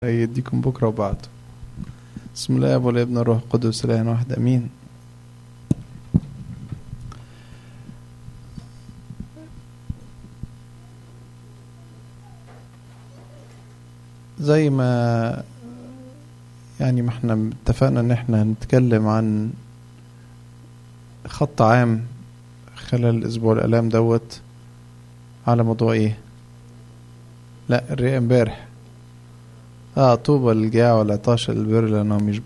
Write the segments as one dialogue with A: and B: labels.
A: يديكم بكرة وبعد بسم الله والابن الروح القدس إله واحد أمين زي ما يعني ما احنا اتفقنا ان احنا هنتكلم عن خط عام خلال الاسبوع الالام دوت على موضوع ايه لا الرئة امبارح اه طوبى للجاع والعطاش البر لانهم يشبع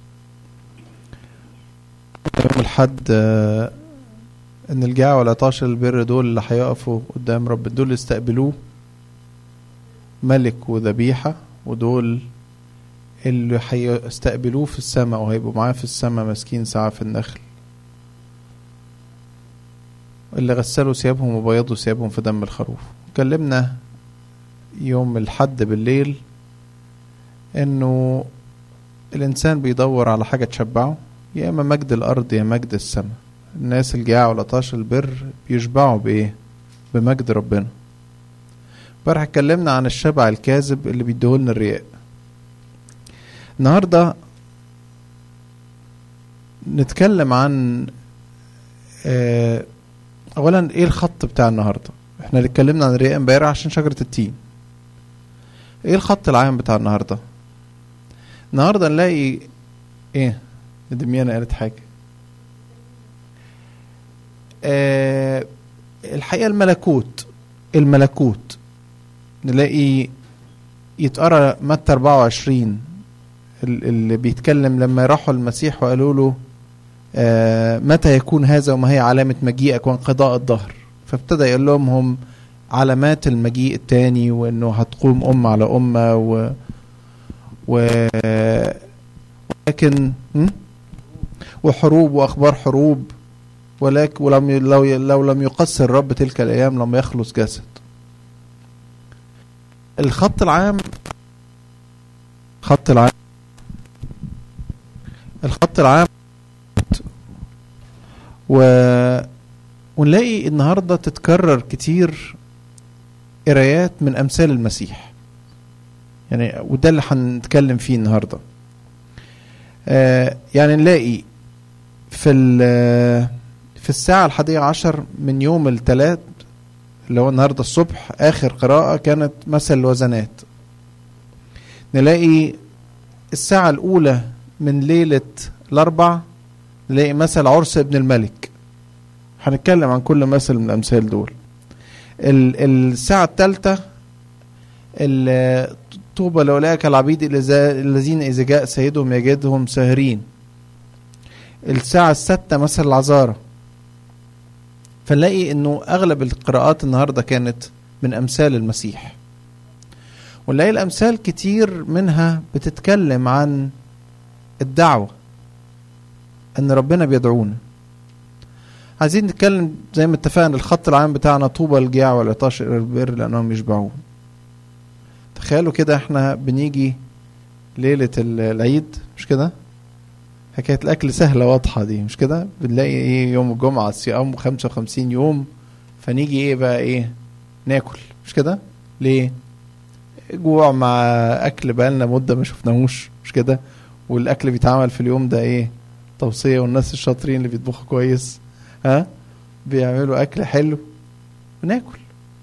A: يوم الحد آه ان الجاع والعطاش البر دول اللي هيقفوا قدام رب دول اللي استقبلوه ملك وذبيحة ودول اللي هيستقبلوه في السماء وهيبقوا معاه في السماء ماسكين ساعة في النخل اللي غسلوا ثيابهم وبيضوا ثيابهم في دم الخروف اتكلمنا يوم الحد بالليل انه الانسان بيدور على حاجة تشبعه يا اما مجد الارض يا مجد السماء الناس الجاع والعطاش البر بيشبعوا بايه بمجد ربنا امبارح اتكلمنا عن الشبع الكاذب اللي بيديهولنا الرياء النهارده نتكلم عن اه اولا ايه الخط بتاع النهارده احنا اتكلمنا عن الرياء امبارح عشان شجره التين ايه الخط العام بتاع النهارده النهارده نلاقي ايه دميانة قالت حاجه اه الحقيقه الملكوت الملكوت نلاقي يتقرا متى 24 اللي بيتكلم لما راحوا المسيح وقالوا له آه متى يكون هذا وما هي علامة مجيئك وانقضاء الظهر فابتدى يقول لهم هم علامات المجيء التاني وانه هتقوم أمة على أمة و, و ولكن وحروب وأخبار حروب ولكن ولم لو لو لم يقصر الرب تلك الأيام لم يخلص جسد الخط العام خط العام الخط العام و ونلاقي النهاردة تتكرر كتير قرايات من أمثال المسيح يعني وده اللي هنتكلم فيه النهاردة آه يعني نلاقي في في الساعة الحادية عشر من يوم الثلاث اللي هو النهاردة الصبح آخر قراءة كانت مثل الوزنات نلاقي الساعة الأولى من ليلة الأربع نلاقي مثل عرس ابن الملك هنتكلم عن كل مثل من الأمثال دول الساعة الثالثة طوبى لأولئك العبيد الذين إذا جاء سيدهم يجدهم ساهرين الساعة الستة مثل العذارة فنلاقي انه اغلب القراءات النهارده كانت من امثال المسيح ونلاقي الامثال كتير منها بتتكلم عن الدعوه ان ربنا بيدعونا عايزين نتكلم زي ما اتفقنا الخط العام بتاعنا طوبى الجياع والعطاش الى البر لانهم يشبعون تخيلوا كده احنا بنيجي ليله العيد مش كده حكاية الأكل سهلة واضحة دي مش كده بنلاقي إيه يوم الجمعة الصيام 55 يوم فنيجي إيه بقى إيه ناكل مش كده ليه جوع مع أكل بقالنا مدة ما شفناهوش مش كده والأكل بيتعمل في اليوم ده إيه توصية والناس الشاطرين اللي بيطبخوا كويس ها بيعملوا أكل حلو وناكل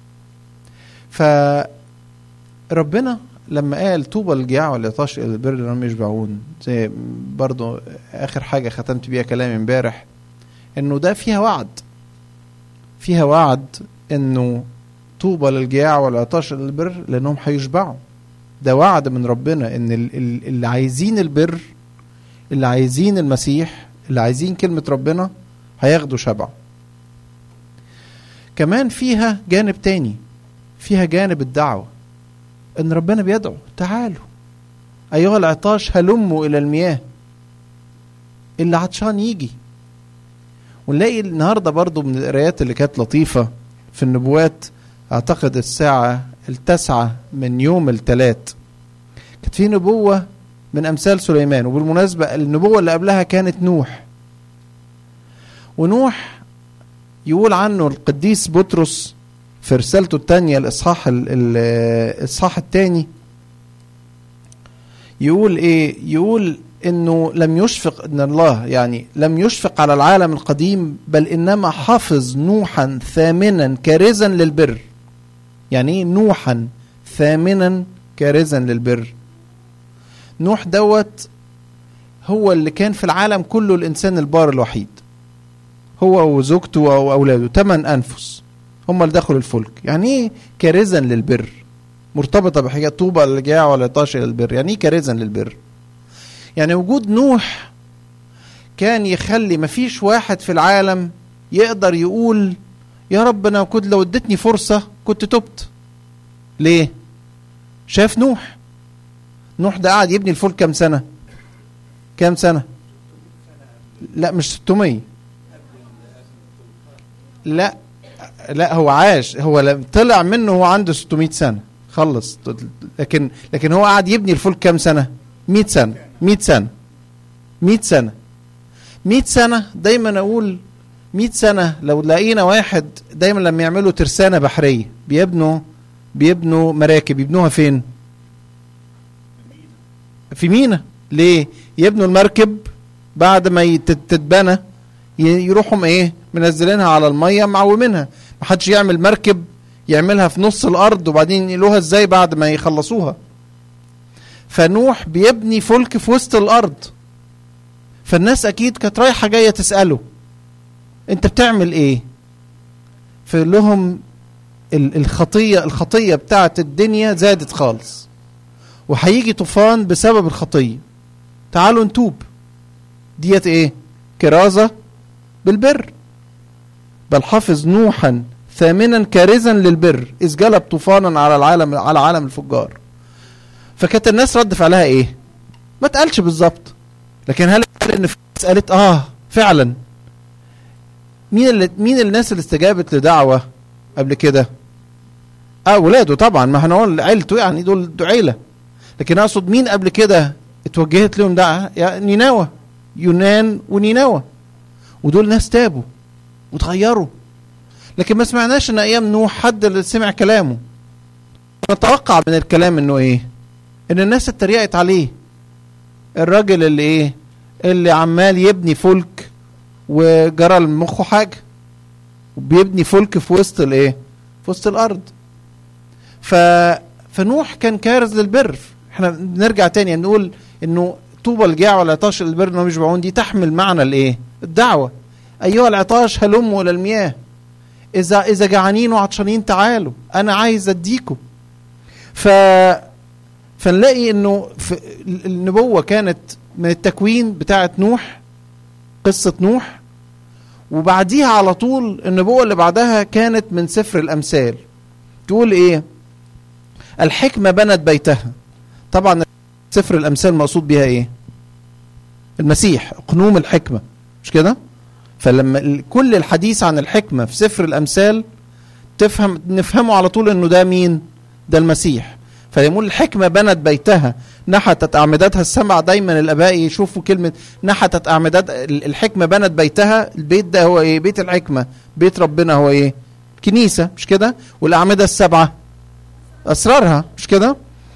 A: فربنا لما قال طوبى الجياع والعطاش الى البر لانهم يشبعون زي برضو اخر حاجه ختمت بيها كلامي امبارح انه ده فيها وعد فيها وعد انه طوبى للجياع والعطاش الى البر لانهم هيشبعوا ده وعد من ربنا ان اللي عايزين البر اللي عايزين المسيح اللي عايزين كلمه ربنا هياخدوا شبع كمان فيها جانب تاني فيها جانب الدعوه ان ربنا بيدعو تعالوا ايها العطاش هلموا الى المياه اللي عطشان يجي ونلاقي النهارده برضو من القرايات اللي كانت لطيفه في النبوات اعتقد الساعه التاسعه من يوم الثلاث كانت في نبوه من امثال سليمان وبالمناسبه النبوه اللي قبلها كانت نوح ونوح يقول عنه القديس بطرس في رسالته الثانية الإصحاح الإصحاح الثاني يقول ايه يقول انه لم يشفق ان الله يعني لم يشفق على العالم القديم بل انما حفظ نوحا ثامنا كارزا للبر يعني ايه نوحا ثامنا كارزا للبر نوح دوت هو اللي كان في العالم كله الانسان البار الوحيد هو وزوجته واولاده ثمان انفس هم اللي دخلوا الفلك يعني ايه كارزا للبر مرتبطه بحاجه طوبى للجاع ولا طاش الى البر يعني ايه كارزا للبر يعني وجود نوح كان يخلي مفيش واحد في العالم يقدر يقول يا رب انا كنت لو اديتني فرصه كنت تبت ليه شاف نوح نوح ده قاعد يبني الفلك كام سنه كام سنه لا مش 600 لا لا هو عاش هو لم- طلع منه هو عنده 600 سنه خلص لكن لكن هو قاعد يبني الفلك كام سنه 100 سنه 100 سنه 100 سنه 100 سنه دايما اقول 100 سنه لو لقينا واحد دايما لما يعملوا ترسانه بحريه بيبنوا بيبنوا مراكب يبنوها فين في مينا ليه يبنوا المركب بعد ما يت- تتبنى ي- يروحوا ايه منزلينها على الميه معومينها محدش يعمل مركب يعملها في نص الارض وبعدين ينقلوها ازاي بعد ما يخلصوها فنوح بيبني فلك في وسط الارض فالناس اكيد كانت رايحه جايه تساله انت بتعمل ايه فيقول لهم ال- الخطيه الخطيه بتاعت الدنيا زادت خالص وهيجي طوفان بسبب الخطيه تعالوا نتوب ديت ايه كرازه بالبر بل حفظ نوحا ثامنا كارزا للبر اذ جلب طوفانا على العالم على عالم الفجار فكانت الناس رد فعلها ايه ما اتقالش بالظبط لكن هل قال ان في ناس قالت اه فعلا مين اللي مين الناس اللي استجابت لدعوه قبل كده اه ولاده طبعا ما احنا نقول عيلته يعني دول دول عيله لكن اقصد مين قبل كده اتوجهت لهم دعوه يا نينوى يونان ونينوى ودول ناس تابوا وتغيروا لكن ما سمعناش ان ايام نوح حد اللي سمع كلامه نتوقع من الكلام انه ايه ان الناس اتريقت عليه الراجل اللي ايه اللي عمال يبني فلك وجرى لمخه حاجه وبيبني فلك في وسط الايه في وسط الارض ف فنوح كان كارز للبر احنا نرجع تاني نقول انه طوبى الجاع والعطاش البر انهم يشبعون دي تحمل معنى الايه الدعوه ايها العطاش هلموا الى المياه اذا اذا جعانين وعطشانين تعالوا انا عايز اديكم ف فنلاقي انه في النبوه كانت من التكوين بتاعه نوح قصه نوح وبعديها على طول النبوه اللي بعدها كانت من سفر الامثال تقول ايه الحكمه بنت بيتها طبعا سفر الامثال مقصود بيها ايه المسيح قنوم الحكمه مش كده فلما ال- كل الحديث عن الحكمه في سفر الامثال تفهم نفهمه على طول انه ده مين ده المسيح فيقول الحكمه بنت بيتها نحتت اعمدتها السبع دايما الاباء يشوفوا كلمه نحتت اعمدت ال- الحكمه بنت بيتها البيت ده هو ايه بيت الحكمه بيت ربنا هو ايه كنيسه مش كده والاعمده السبعه اسرارها مش كده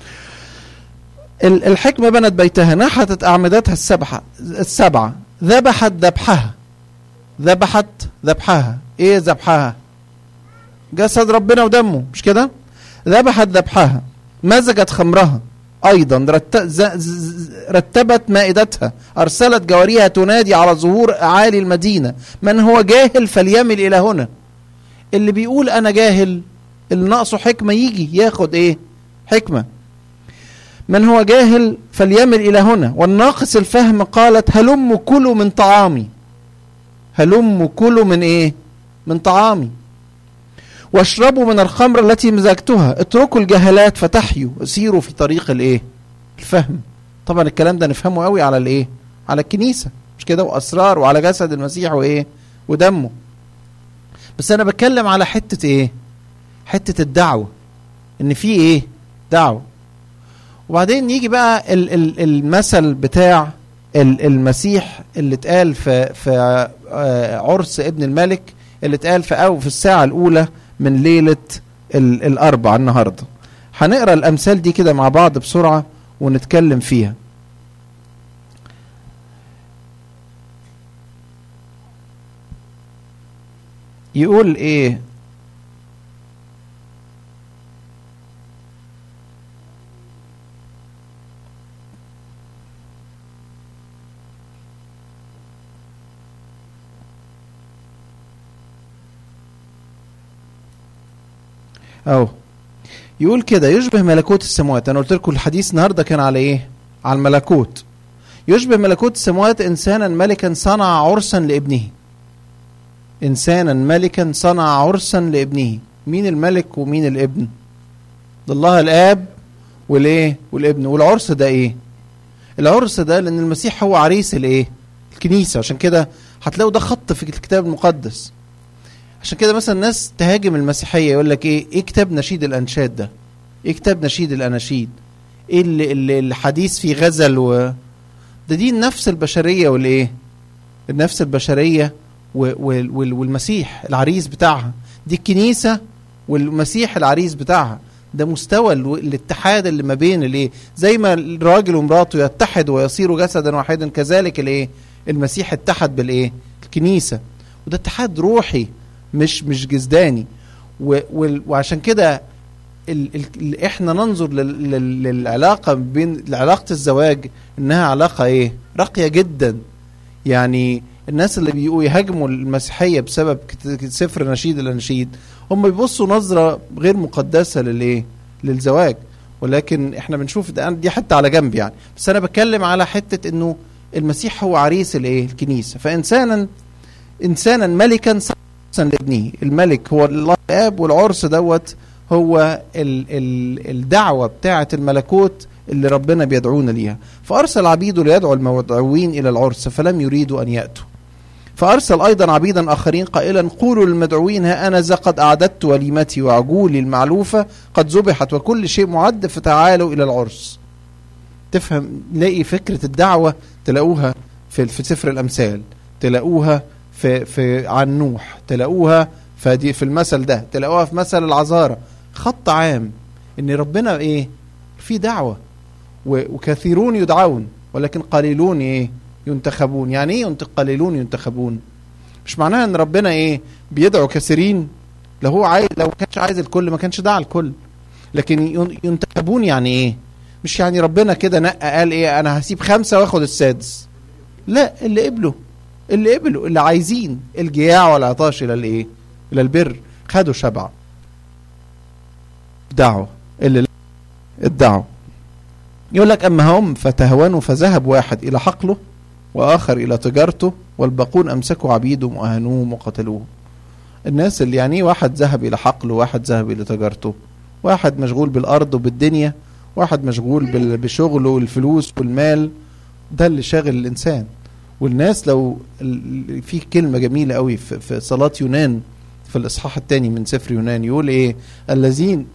A: ال- الحكمه بنت بيتها نحتت اعمدتها السبعه السبعه ذبحت ذبحها ذبحت ذبحها ايه ذبحها جسد ربنا ودمه مش كده ذبحت ذبحها مزجت خمرها ايضا رت... ز... ز... رتبت مائدتها ارسلت جواريها تنادي على ظهور اعالي المدينه من هو جاهل فليمل الى هنا اللي بيقول انا جاهل اللي ناقصه حكمه يجي ياخد ايه حكمه من هو جاهل فليمل الى هنا والناقص الفهم قالت هلم كلوا من طعامي هلم كلوا من ايه من طعامي واشربوا من الخمر التي مزجتها اتركوا الجهلات فتحيوا سيروا في طريق الايه الفهم طبعا الكلام ده نفهمه قوي على الايه على الكنيسه مش كده واسرار وعلى جسد المسيح وايه ودمه بس انا بتكلم على حته ايه حته الدعوه ان في ايه دعوه وبعدين يجي بقى ال- ال- المثل بتاع ال- المسيح اللي اتقال في في آه، عرس ابن الملك اللي اتقال في او في الساعه الاولى من ليله ال- الاربع النهارده هنقرا الامثال دي كده مع بعض بسرعه ونتكلم فيها يقول ايه اهو يقول كده يشبه ملكوت السماوات انا قلت لكم الحديث النهارده كان على ايه على الملكوت يشبه ملكوت السماوات انسانا ملكا صنع عرسا لابنه انسانا ملكا صنع عرسا لابنه مين الملك ومين الابن ده الله الاب والايه والابن والعرس ده ايه العرس ده لان المسيح هو عريس الايه الكنيسه عشان كده هتلاقوا ده خط في الكتاب المقدس عشان كده مثلا الناس تهاجم المسيحيه يقول لك ايه ايه كتاب نشيد الانشاد ده ايه كتاب نشيد الاناشيد ايه اللي, اللي الحديث فيه غزل و ده دي النفس البشريه والايه النفس البشريه و... وال... وال... والمسيح العريس بتاعها دي الكنيسه والمسيح العريس بتاعها ده مستوى ال... الاتحاد اللي ما بين الايه زي ما الراجل ومراته يتحدوا ويصيروا جسدا واحدا كذلك الايه المسيح اتحد بالايه الكنيسه وده اتحاد روحي مش مش جسداني و... و... وعشان كده ال... ال... احنا ننظر لل... لل... للعلاقه بين علاقه الزواج انها علاقه ايه راقيه جدا يعني الناس اللي بيقوا يهاجموا المسيحيه بسبب سفر نشيد الاناشيد هم بيبصوا نظره غير مقدسه للايه للزواج ولكن احنا بنشوف ده دي حته على جنب يعني بس انا بتكلم على حته انه المسيح هو عريس الايه الكنيسه فانسانا انسانا ملكا لابنه الملك هو الله الاب والعرس دوت هو ال ال الدعوه بتاعه الملكوت اللي ربنا بيدعونا ليها فارسل عبيده ليدعو المدعوين الى العرس فلم يريدوا ان ياتوا فارسل ايضا عبيدا اخرين قائلا قولوا للمدعوين ها انا ذا قد اعددت وليمتي وعجولي المعلوفه قد ذبحت وكل شيء معد فتعالوا الى العرس تفهم لاقي فكره الدعوه تلاقوها في في سفر الامثال تلاقوها في في عن نوح تلاقوها في في المثل ده تلاقوها في مثل العذاره خط عام ان ربنا ايه في دعوه وكثيرون يدعون ولكن قليلون ايه ينتخبون يعني ايه قليلون ينتخبون مش معناها ان ربنا ايه بيدعو كثيرين لو هو عايز لو ما كانش عايز الكل ما كانش دعا الكل لكن ينتخبون يعني ايه مش يعني ربنا كده نقى قال ايه انا هسيب خمسه واخد السادس لا اللي قبلوا اللي قبلوا اللي عايزين الجياع والعطاش الى الايه الى البر خدوا شبع دعوه اللي ادعوا يقول لك اما هم فتهونوا فذهب واحد الى حقله واخر الى تجارته والباقون امسكوا عبيدهم واهانوهم وقتلوهم الناس اللي يعني واحد ذهب الى حقله واحد ذهب الى تجارته واحد مشغول بالارض وبالدنيا واحد مشغول بشغله والفلوس والمال ده اللي شاغل الانسان والناس لو في كلمه جميله قوي في صلاه يونان في الاصحاح الثاني من سفر يونان يقول ايه الذين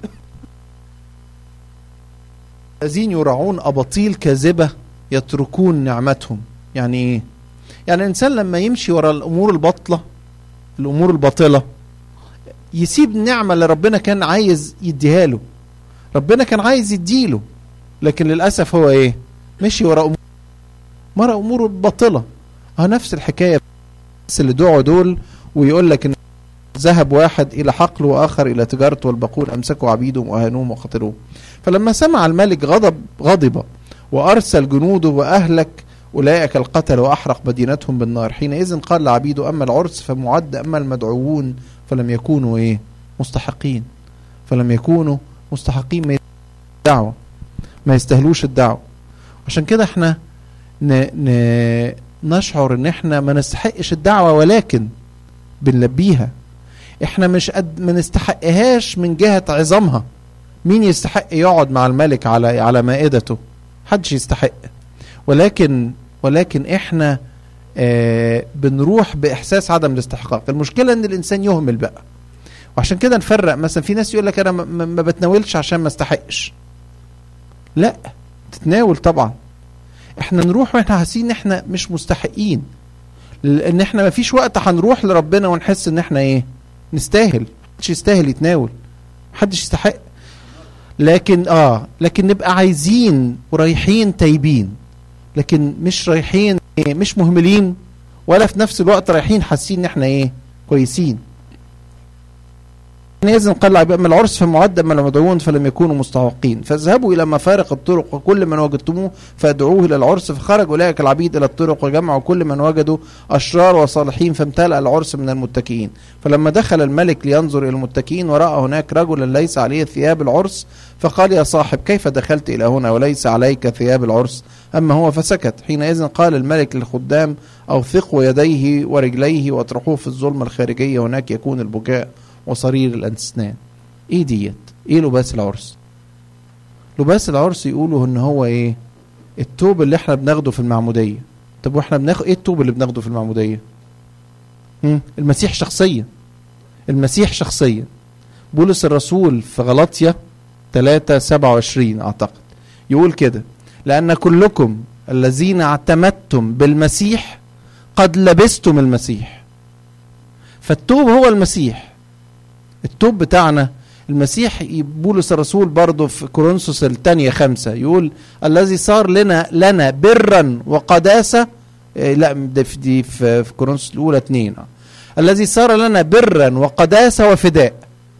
A: الذين يرعون اباطيل كاذبه يتركون نعمتهم يعني ايه يعني الانسان لما يمشي ورا الامور الباطله الامور الباطله يسيب النعمه اللي ربنا كان عايز يديها له ربنا كان عايز يديله لكن للاسف هو ايه مشي ورا امور ورا امور باطله اه نفس الحكايه بس اللي دعوا دول ويقول لك ان ذهب واحد الى حقل واخر الى تجارته والباقون امسكوا عبيدهم واهانوهم وقتلوهم فلما سمع الملك غضب غضب وارسل جنوده واهلك اولئك القتل واحرق مدينتهم بالنار حينئذ قال لعبيده اما العرس فمعد اما المدعوون فلم يكونوا ايه مستحقين فلم يكونوا مستحقين ما الدعوه ما يستاهلوش الدعوه عشان كده احنا ن... ن... نشعر ان احنا ما نستحقش الدعوه ولكن بنلبيها احنا مش قد ما نستحقهاش من جهه عظامها مين يستحق يقعد مع الملك على على مائدته حدش يستحق ولكن ولكن احنا آه بنروح باحساس عدم الاستحقاق المشكله ان الانسان يهمل بقى وعشان كده نفرق مثلا في ناس يقول لك انا ما, ما بتناولش عشان ما استحقش لا تتناول طبعا احنا نروح واحنا حاسين ان احنا مش مستحقين لان احنا ما فيش وقت هنروح لربنا ونحس ان احنا ايه نستاهل محدش يستاهل يتناول محدش يستحق لكن اه لكن نبقى عايزين ورايحين تايبين لكن مش رايحين مش مهملين ولا في نفس الوقت رايحين حاسين ان احنا ايه كويسين إذن قال عباد من العرس فمعدل من المدعوون فلم يكونوا مستحقين فاذهبوا إلى مفارق الطرق وكل من وجدتموه فادعوه إلى العرس فخرج أولئك العبيد إلى الطرق وجمعوا كل من وجدوا أشرار وصالحين فامتلأ العرس من المتكئين فلما دخل الملك لينظر إلى المتكئين ورأى هناك رجلا ليس عليه ثياب العرس فقال يا صاحب كيف دخلت إلى هنا وليس عليك ثياب العرس أما هو فسكت حينئذ قال الملك للخدام أوثقوا يديه ورجليه واطرحوه في الظلمة الخارجية هناك يكون البكاء وصرير الأسنان ايه ديت ايه لباس العرس لباس العرس يقولوا ان هو ايه التوب اللي احنا بناخده في المعمودية طب واحنا بناخد ايه التوب اللي بناخده في المعمودية هم؟ المسيح شخصيا المسيح شخصيا بولس الرسول في غلطية 3 27 اعتقد يقول كده لأن كلكم الذين اعتمدتم بالمسيح قد لبستم المسيح فالتوب هو المسيح التوب بتاعنا المسيح بولس الرسول برضه في كورنثوس الثانية خمسة يقول الذي صار لنا لنا برا وقداسة إيه لا دي في, دي في, في كورنثوس الأولى اثنين آه. الذي صار لنا برا وقداسة وفداء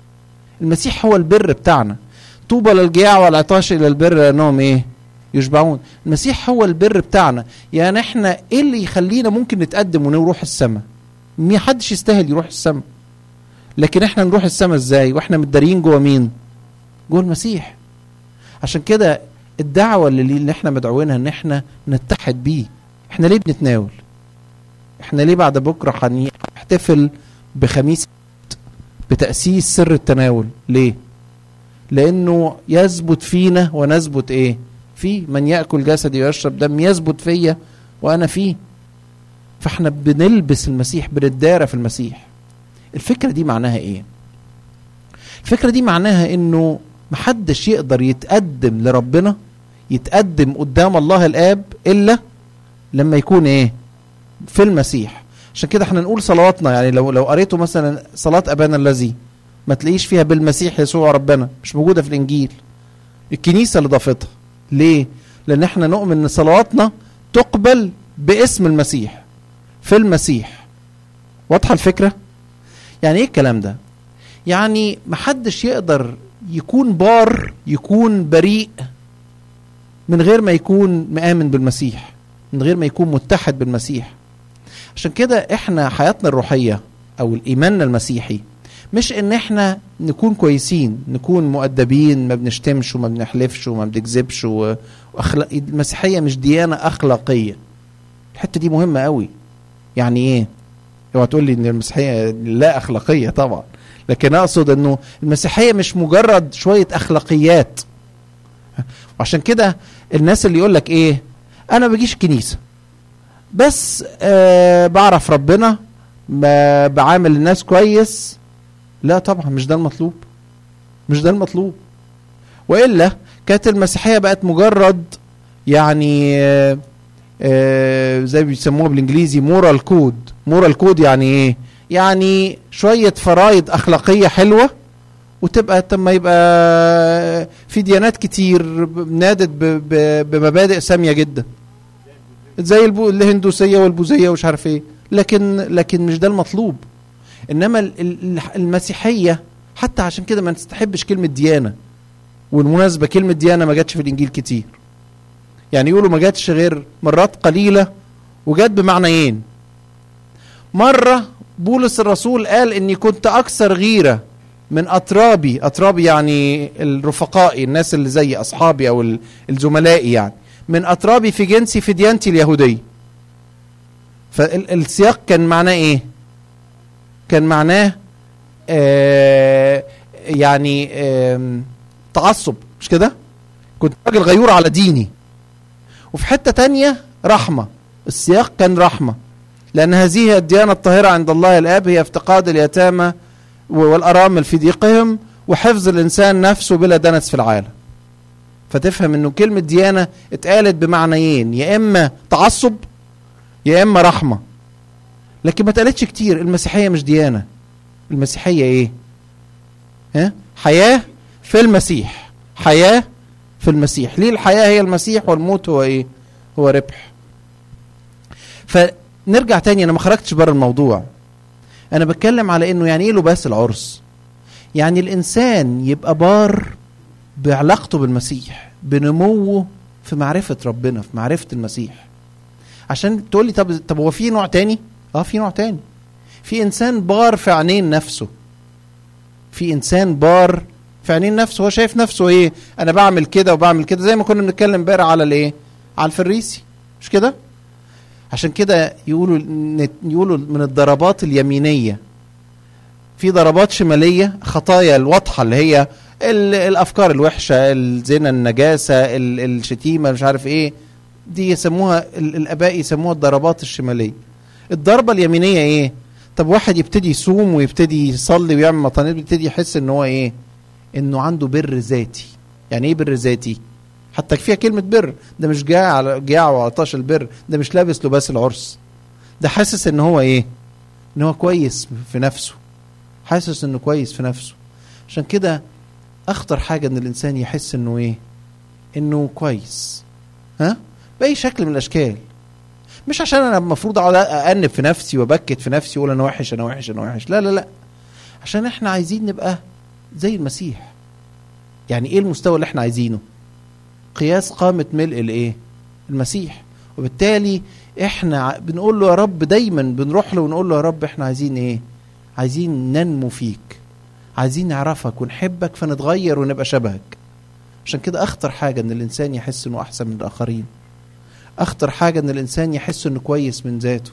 A: المسيح هو البر بتاعنا طوبى للجياع والعطاش إلى البر لأنهم إيه يشبعون المسيح هو البر بتاعنا يعني احنا ايه اللي يخلينا ممكن نتقدم ونروح السماء ما حدش يستاهل يروح السماء لكن احنا نروح السماء ازاي واحنا متداريين جوه مين جوه المسيح عشان كده الدعوة اللي, اللي احنا مدعوينها ان احنا نتحد بيه احنا ليه بنتناول احنا ليه بعد بكرة هنحتفل بخميس بتأسيس سر التناول ليه لانه يثبت فينا ونثبت ايه فيه من يأكل جسدي ويشرب دم يثبت فيا وانا فيه فاحنا بنلبس المسيح بنتدارى في المسيح الفكرة دي معناها ايه الفكرة دي معناها انه محدش يقدر يتقدم لربنا يتقدم قدام الله الاب الا لما يكون ايه في المسيح عشان كده احنا نقول صلواتنا يعني لو لو قريتوا مثلا صلاة ابانا الذي ما تلاقيش فيها بالمسيح يسوع ربنا مش موجودة في الانجيل الكنيسة اللي ضافتها ليه لان احنا نؤمن ان صلواتنا تقبل باسم المسيح في المسيح واضحة الفكرة يعني ايه الكلام ده يعني محدش يقدر يكون بار يكون بريء من غير ما يكون مآمن بالمسيح من غير ما يكون متحد بالمسيح عشان كده احنا حياتنا الروحية او الايمان المسيحي مش ان احنا نكون كويسين نكون مؤدبين ما بنشتمش وما بنحلفش وما بنكذبش واخلاق المسيحية مش ديانة اخلاقية الحتة دي مهمة قوي يعني ايه اوعى تقول لي ان المسيحيه لا اخلاقيه طبعا لكن اقصد انه المسيحيه مش مجرد شويه اخلاقيات وعشان كده الناس اللي يقول لك ايه انا ما بجيش الكنيسه بس آه بعرف ربنا بعامل الناس كويس لا طبعا مش ده المطلوب مش ده المطلوب والا كانت المسيحيه بقت مجرد يعني آه آه زي بيسموها بالانجليزي مورال كود مورال كود يعني ايه يعني شويه فرايد اخلاقيه حلوه وتبقى لما يبقى في ديانات كتير نادت بمبادئ ساميه جدا زي الهندوسيه والبوذيه ومش عارف ايه لكن لكن مش ده المطلوب انما المسيحيه حتى عشان كده ما نستحبش كلمه ديانه والمناسبه كلمه ديانه ما جاتش في الانجيل كتير يعني يقولوا ما جاتش غير مرات قليله وجات بمعنيين مره بولس الرسول قال اني كنت اكثر غيره من اطرابي اطرابي يعني الرفقائي الناس اللي زي اصحابي او الزملائي يعني من اطرابي في جنسي في ديانتي اليهوديه فالسياق كان معناه ايه كان معناه آه يعني آه تعصب مش كده كنت راجل غيور على ديني وفي حتة تانية رحمة السياق كان رحمة لأن هذه الديانة الطاهرة عند الله الآب هي افتقاد اليتامى والأرامل في ضيقهم وحفظ الإنسان نفسه بلا دنس في العالم فتفهم انه كلمة ديانة اتقالت بمعنيين يا اما تعصب يا اما رحمة لكن ما اتقالتش كتير المسيحية مش ديانة المسيحية ايه ها؟ حياة في المسيح حياه في المسيح ليه الحياه هي المسيح والموت هو ايه هو ربح فنرجع تاني انا ما خرجتش بره الموضوع انا بتكلم على انه يعني ايه لباس العرس يعني الانسان يبقى بار بعلاقته بالمسيح بنموه في معرفه ربنا في معرفه المسيح عشان تقول لي طب طب هو في نوع تاني اه في نوع تاني في انسان بار في عينين نفسه في انسان بار في عينين نفسه هو شايف نفسه ايه انا بعمل كده وبعمل كده زي ما كنا بنتكلم امبارح على الايه على الفريسي مش كده عشان كده يقولوا يقولوا من الضربات اليمينيه في ضربات شماليه خطايا الواضحه اللي هي الافكار الوحشه الزنا النجاسه الشتيمه مش عارف ايه دي يسموها الاباء يسموها الضربات الشماليه الضربه اليمينيه ايه طب واحد يبتدي يصوم ويبتدي يصلي ويعمل مطانيات بيبتدي يحس ان هو ايه انه عنده بر ذاتي يعني ايه بر ذاتي حتى فيها كلمة بر ده مش جاع على جاع وعطاش البر ده مش لابس لباس العرس ده حاسس ان هو ايه ان هو كويس في نفسه حاسس انه كويس في نفسه عشان كده اخطر حاجة ان الانسان يحس انه ايه انه كويس ها باي شكل من الاشكال مش عشان انا المفروض اقعد انب في نفسي وابكت في نفسي واقول انا وحش انا وحش انا وحش لا لا لا عشان احنا عايزين نبقى زي المسيح يعني ايه المستوى اللي احنا عايزينه قياس قامة ملء الايه المسيح وبالتالي احنا بنقول له يا رب دايما بنروح له ونقول له يا رب احنا عايزين ايه عايزين ننمو فيك عايزين نعرفك ونحبك فنتغير ونبقى شبهك عشان كده اخطر حاجة ان الانسان يحس انه احسن من الاخرين اخطر حاجة ان الانسان يحس انه كويس من ذاته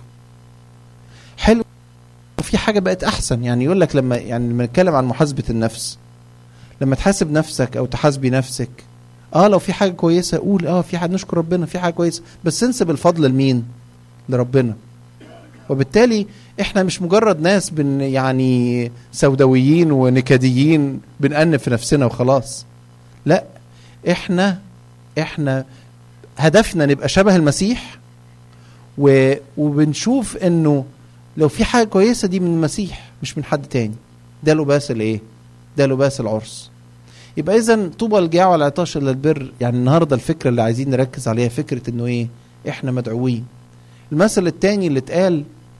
A: حلو في حاجة بقت احسن يعني يقول لك لما يعني لما نتكلم عن محاسبة النفس لما تحاسب نفسك او تحاسبي نفسك اه لو في حاجة كويسة قول اه في حاجة نشكر ربنا في حاجة كويسة بس انسب الفضل لمين لربنا وبالتالي احنا مش مجرد ناس بن يعني سوداويين ونكديين بنأنف في نفسنا وخلاص لا احنا احنا هدفنا نبقى شبه المسيح و... وبنشوف انه لو في حاجه كويسه دي من المسيح مش من حد تاني ده لباس الايه ده لباس العرس يبقى اذا طوبى الجاع والعطاش الا البر يعني النهارده الفكره اللي عايزين نركز عليها فكره انه ايه احنا مدعوين المثل التاني اللي اتقال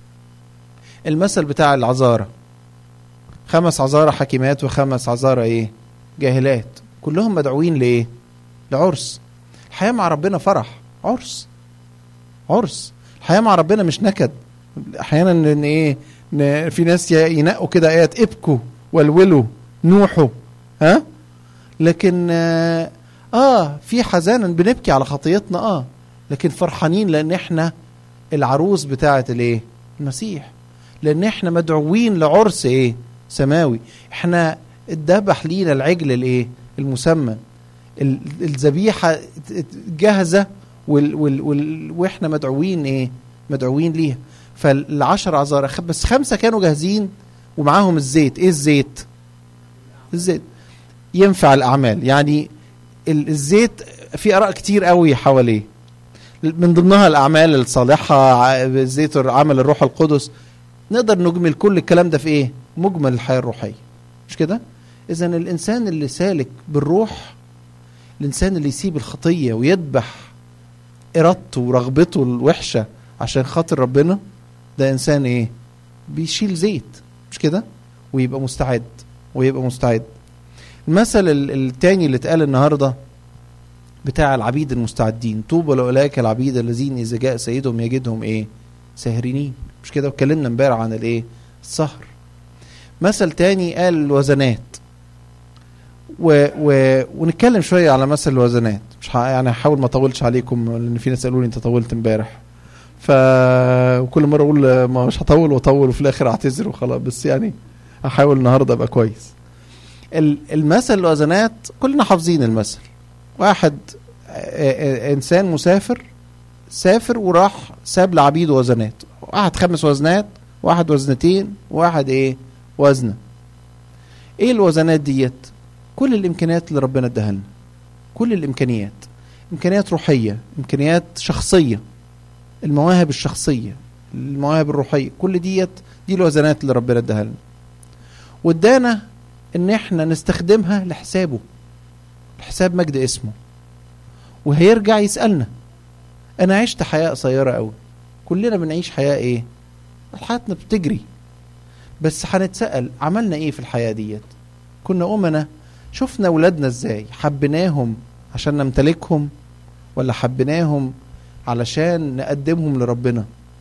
A: المثل بتاع العذارى خمس عذارى حكيمات وخمس عذارى ايه جاهلات كلهم مدعوين لايه لعرس الحياه مع ربنا فرح عرس عرس الحياه مع ربنا مش نكد احيانا ان ايه إن في ناس ينقوا كده ايات ابكوا والولوا نوحوا ها لكن آه, اه في حزانا بنبكي على خطيتنا اه لكن فرحانين لان احنا العروس بتاعه الايه المسيح لان احنا مدعوين لعرس ايه سماوي احنا اتذبح لينا العجل الايه المسمى الذبيحه جاهزه وال وال وال واحنا مدعوين ايه مدعوين ليها فالعشر عذارى بس خمسه كانوا جاهزين ومعاهم الزيت ايه الزيت الزيت ينفع الاعمال يعني الزيت في اراء كتير قوي حواليه من ضمنها الاعمال الصالحه زيت عمل الروح القدس نقدر نجمل كل الكلام ده في ايه مجمل الحياه الروحيه مش كده اذا الانسان اللي سالك بالروح الانسان اللي يسيب الخطيه ويذبح ارادته ورغبته الوحشه عشان خاطر ربنا ده انسان ايه بيشيل زيت مش كده ويبقى مستعد ويبقى مستعد المثل التاني اللي اتقال النهارده بتاع العبيد المستعدين طوبى لاولئك العبيد الذين اذا جاء سيدهم يجدهم ايه ساهرين مش كده واتكلمنا امبارح عن الايه السهر مثل تاني قال الوزنات و... و... ونتكلم شويه على مثل الوزنات مش ح... يعني هحاول ما اطولش عليكم لان في ناس قالوا لي انت طولت امبارح ف وكل مره اقول ما مش هطول واطول وفي الاخر اعتذر وخلاص بس يعني هحاول النهارده ابقى كويس المثل الوزنات كلنا حافظين المثل واحد انسان مسافر سافر وراح ساب لعبيده وزنات واحد خمس وزنات واحد وزنتين واحد ايه وزنه ايه الوزنات ديت كل الامكانيات اللي ربنا اداها لنا كل الامكانيات امكانيات روحيه امكانيات شخصيه المواهب الشخصيه المواهب الروحيه كل ديت دي الوزنات اللي ربنا اداها لنا وادانا ان احنا نستخدمها لحسابه الحساب مجد اسمه وهيرجع يسألنا أنا عشت حياة قصيرة أوي كلنا بنعيش حياة إيه؟ حياتنا بتجري بس هنتسأل عملنا إيه في الحياة ديت؟ كنا أمنا شفنا ولادنا إزاي؟ حبيناهم عشان نمتلكهم ولا حبيناهم علشان نقدمهم لربنا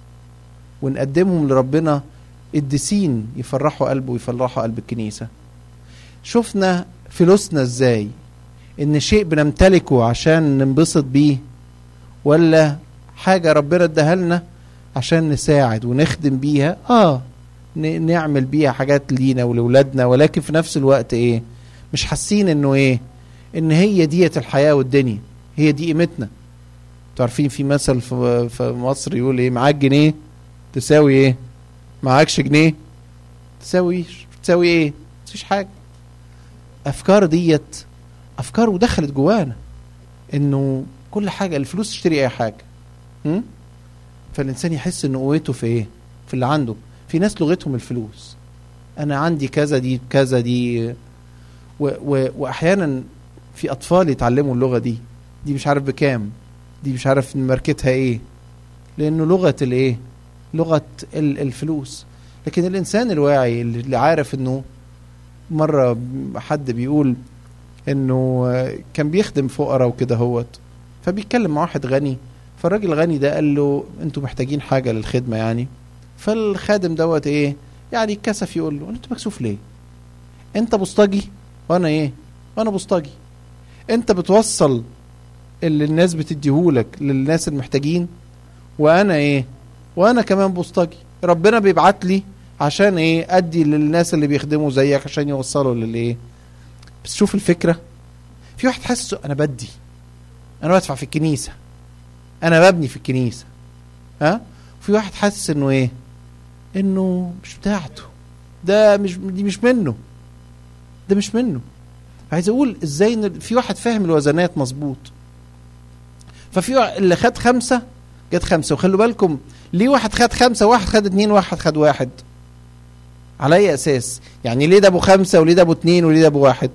A: ونقدمهم لربنا قديسين يفرحوا قلبه ويفرحوا قلب الكنيسة شفنا فلوسنا ازاي ان شيء بنمتلكه عشان ننبسط بيه ولا حاجة ربنا اداها لنا عشان نساعد ونخدم بيها اه نعمل بيها حاجات لينا ولولادنا ولكن في نفس الوقت ايه مش حاسين انه ايه ان هي ديت الحياة والدنيا هي دي قيمتنا عارفين في مثل في, في مصر يقول ايه معاك جنيه تساوي ايه معاكش جنيه تساوي تساوي ايه مفيش حاجه افكار ديت افكار ودخلت جوانا انه كل حاجه الفلوس تشتري اي حاجه م? فالانسان يحس ان قوته في ايه في اللي عنده في ناس لغتهم الفلوس انا عندي كذا دي كذا دي و و واحيانا في اطفال يتعلموا اللغه دي دي مش عارف بكام دي مش عارف ماركتها ايه لانه لغه الايه لغه الفلوس لكن الانسان الواعي اللي عارف انه مره حد بيقول انه كان بيخدم فقراء وكده هوت فبيتكلم مع واحد غني فالراجل الغني ده قال له انتوا محتاجين حاجه للخدمه يعني فالخادم دوت ايه يعني اتكسف يقول له انت مكسوف ليه انت بوسطجي وانا ايه وانا بوسطجي انت بتوصل اللي الناس بتديهولك للناس المحتاجين وانا ايه وانا كمان بوسطجي ربنا بيبعت لي عشان ايه ادي للناس اللي بيخدموا زيك عشان يوصلوا للايه بس شوف الفكره في واحد حاسس انا بدي انا بدفع في الكنيسه انا ببني في الكنيسه ها في واحد حاسس انه ايه انه مش بتاعته ده مش دي مش منه ده مش منه عايز اقول ازاي ان في واحد فاهم الوزنات مظبوط ففي اللي خد خمسه جت خمسه وخلوا بالكم ليه واحد خد خمسه واحد خد اتنين واحد خد واحد على اي اساس يعني ليه ده ابو خمسه وليه ده ابو اتنين وليه ده ابو واحد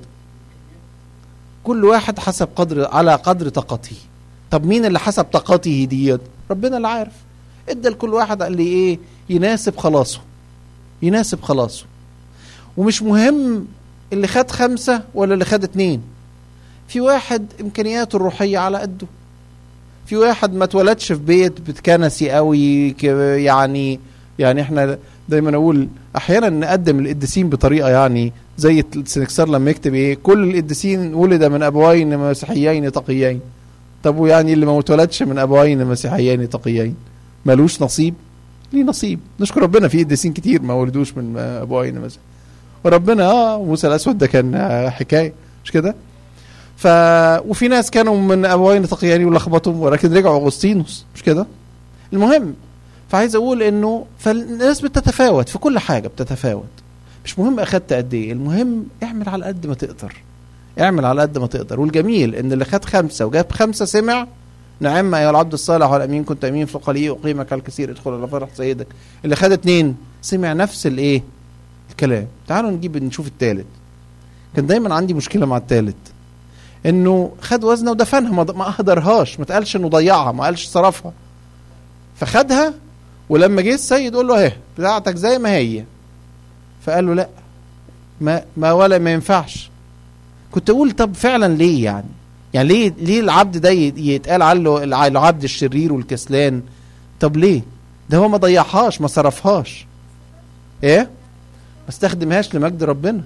A: كل واحد حسب قدر على قدر طاقته طب مين اللي حسب طاقته ديت ربنا اللي عارف ادى لكل واحد قال لي ايه يناسب خلاصه يناسب خلاصه ومش مهم اللي خد خمسة ولا اللي خد اتنين في واحد امكانياته الروحية على قده في واحد ما اتولدش في بيت بتكنسي قوي يعني يعني احنا دايما اقول احيانا نقدم القديسين بطريقه يعني زي السنكسار لما يكتب ايه كل القديسين ولد من ابوين مسيحيين تقيين طب ويعني اللي ما اتولدش من ابوين مسيحيين تقيين ملوش نصيب ليه نصيب نشكر ربنا في قديسين كتير ما ولدوش من ابوين مسيحيين وربنا اه موسى الاسود ده كان حكايه مش كده ف وفي ناس كانوا من ابوين تقيين ولخبطهم ولكن رجعوا اغسطينوس مش كده المهم فعايز اقول انه فالناس بتتفاوت في كل حاجه بتتفاوت مش مهم اخدت قد ايه المهم اعمل على قد ما تقدر اعمل على قد ما تقدر والجميل ان اللي خد خمسه وجاب خمسه سمع نعم ايها العبد الصالح والامين كنت امين في القليل اقيمك على الكثير ادخل الى فرح سيدك اللي خد اتنين سمع نفس الايه الكلام تعالوا نجيب نشوف التالت كان دايما عندي مشكله مع التالت انه خد وزنه ودفنها ما اهدرهاش ما تقالش انه ضيعها ما قالش صرفها فخدها ولما جه السيد قول له اهي بتاعتك زي ما هي فقال له لا ما ما ولا ما ينفعش كنت اقول طب فعلا ليه يعني يعني ليه ليه العبد ده يتقال عنه العبد الشرير والكسلان طب ليه ده هو ما ضيعهاش ما صرفهاش ايه ما استخدمهاش لمجد ربنا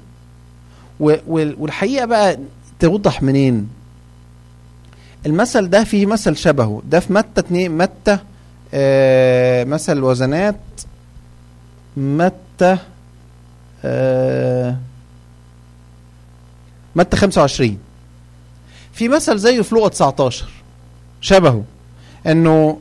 A: والحقيقه بقى توضح منين المثل ده فيه مثل شبهه ده في متى اتنين متى آه مثل الوزنات متى آه متى 25 في مثل زيه في لغه 19 شبهه انه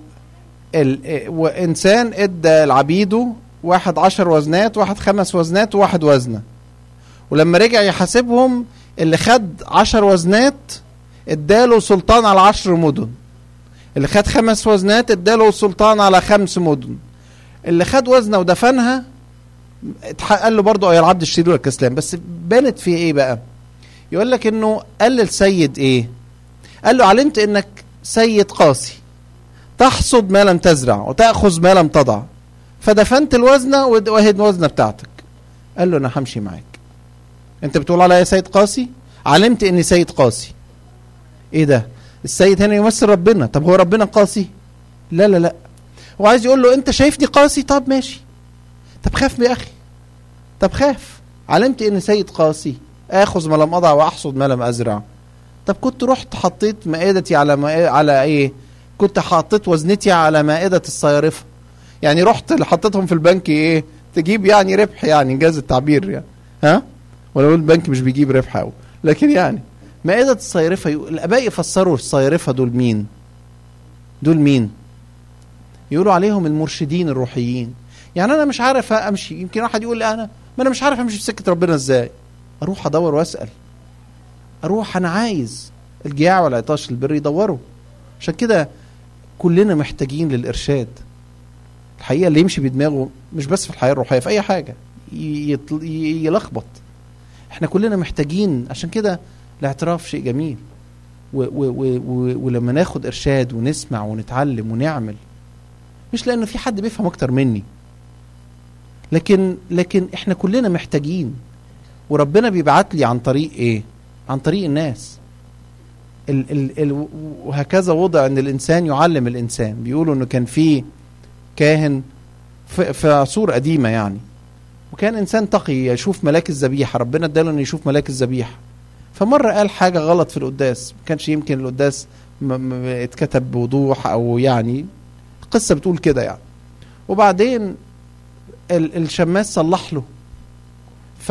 A: انسان ادى لعبيده واحد عشر وزنات واحد خمس وزنات وواحد وزنه ولما رجع يحاسبهم اللي خد عشر وزنات اداله سلطان على عشر مدن اللي خد خمس وزنات اداله السلطان على خمس مدن اللي خد وزنه ودفنها قال له برضه يا العبد الشرير والكسلان بس بانت في ايه بقى يقول لك انه قال للسيد ايه قال له علمت انك سيد قاسي تحصد ما لم تزرع وتأخذ ما لم تضع فدفنت الوزنة وهي الوزنة بتاعتك قال له انا همشي معاك انت بتقول عليا يا سيد قاسي علمت اني سيد قاسي ايه ده السيد هنا يمثل ربنا طب هو ربنا قاسي لا لا لا هو عايز يقول له انت شايفني قاسي طب ماشي طب خاف يا اخي طب خاف علمت اني سيد قاسي اخذ ما لم اضع واحصد ما لم ازرع طب كنت رحت حطيت مائدتي على مائدة على ايه كنت حطيت وزنتي على مائدة الصيارفة يعني رحت حطيتهم في البنك ايه تجيب يعني ربح يعني انجاز التعبير يعني ها ولو البنك مش بيجيب ربح قوي لكن يعني مائدة الصيرفة الآباء يفسروا الصيرفة دول مين؟ دول مين؟ يقولوا عليهم المرشدين الروحيين يعني أنا مش عارف أمشي يمكن واحد يقول لي أنا ما أنا مش عارف أمشي في سكة ربنا إزاي أروح أدور وأسأل أروح أنا عايز الجياع والعطاش البر يدوروا عشان كده كلنا محتاجين للإرشاد الحقيقة اللي يمشي بدماغه مش بس في الحياة الروحية في أي حاجة يلخبط احنا كلنا محتاجين عشان كده الاعتراف شيء جميل و و و و ولما ناخد ارشاد ونسمع ونتعلم ونعمل مش لانه في حد بيفهم اكتر مني لكن لكن احنا كلنا محتاجين وربنا بيبعت لي عن طريق ايه عن طريق الناس ال ال ال وهكذا وضع ان الانسان يعلم الانسان بيقولوا انه كان في كاهن في, في عصور قديمه يعني وكان انسان تقي يشوف ملاك الذبيحه ربنا اداله انه يشوف ملاك الذبيحه فمره قال حاجه غلط في القداس ما كانش يمكن القداس اتكتب بوضوح او يعني القصه بتقول كده يعني وبعدين الشماس صلح له ف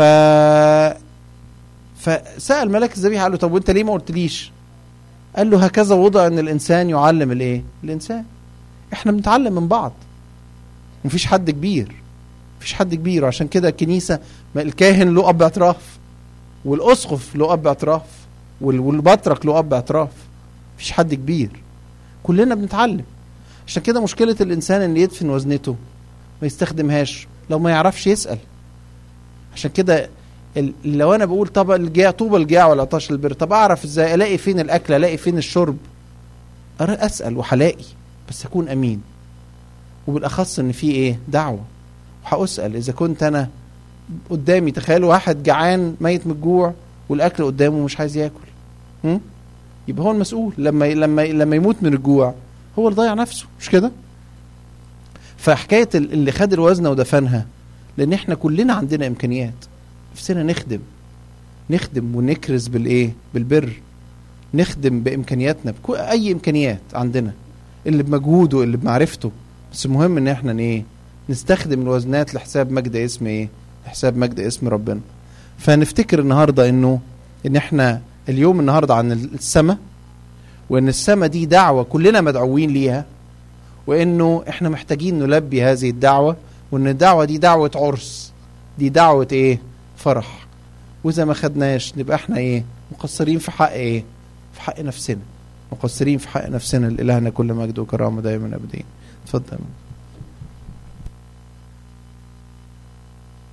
A: فسال ملاك الذبيحه قال له طب وانت ليه ما قلتليش قال له هكذا وضع ان الانسان يعلم الايه الانسان احنا بنتعلم من بعض مفيش حد كبير مفيش حد كبير وعشان كده الكنيسة الكاهن له أب اعتراف والأسقف له أب اعتراف والبطرك له أب اعتراف مفيش حد كبير كلنا بنتعلم عشان كده مشكلة الإنسان إن يدفن وزنته ما يستخدمهاش لو ما يعرفش يسأل عشان كده لو أنا بقول طب الجاع طوبى الجاع والعطاش البر طب أعرف إزاي ألاقي فين الأكل ألاقي فين الشرب أسأل وهلاقي بس أكون أمين وبالأخص إن في إيه دعوة وهأسأل إذا كنت أنا قدامي تخيل واحد جعان ميت من الجوع والأكل قدامه مش عايز ياكل هم؟ يبقى هو المسؤول لما لما لما يموت من الجوع هو اللي ضيع نفسه مش كده؟ فحكاية اللي خد الوزنة ودفنها لأن احنا كلنا عندنا إمكانيات نفسنا نخدم نخدم ونكرز بالإيه؟ بالبر نخدم بإمكانياتنا بكو أي إمكانيات عندنا اللي بمجهوده اللي بمعرفته بس المهم إن احنا إيه؟ نستخدم الوزنات لحساب مجد اسم ايه لحساب مجد اسم ربنا فنفتكر النهارده انه ان احنا اليوم النهارده عن السماء وان السماء دي دعوه كلنا مدعوين ليها وانه احنا محتاجين نلبي هذه الدعوه وان الدعوه دي دعوه عرس دي دعوه ايه فرح واذا ما خدناش نبقى احنا ايه مقصرين في حق ايه في حق نفسنا مقصرين في حق نفسنا لإلهنا كل مجد وكرامه دايما ابدين اتفضل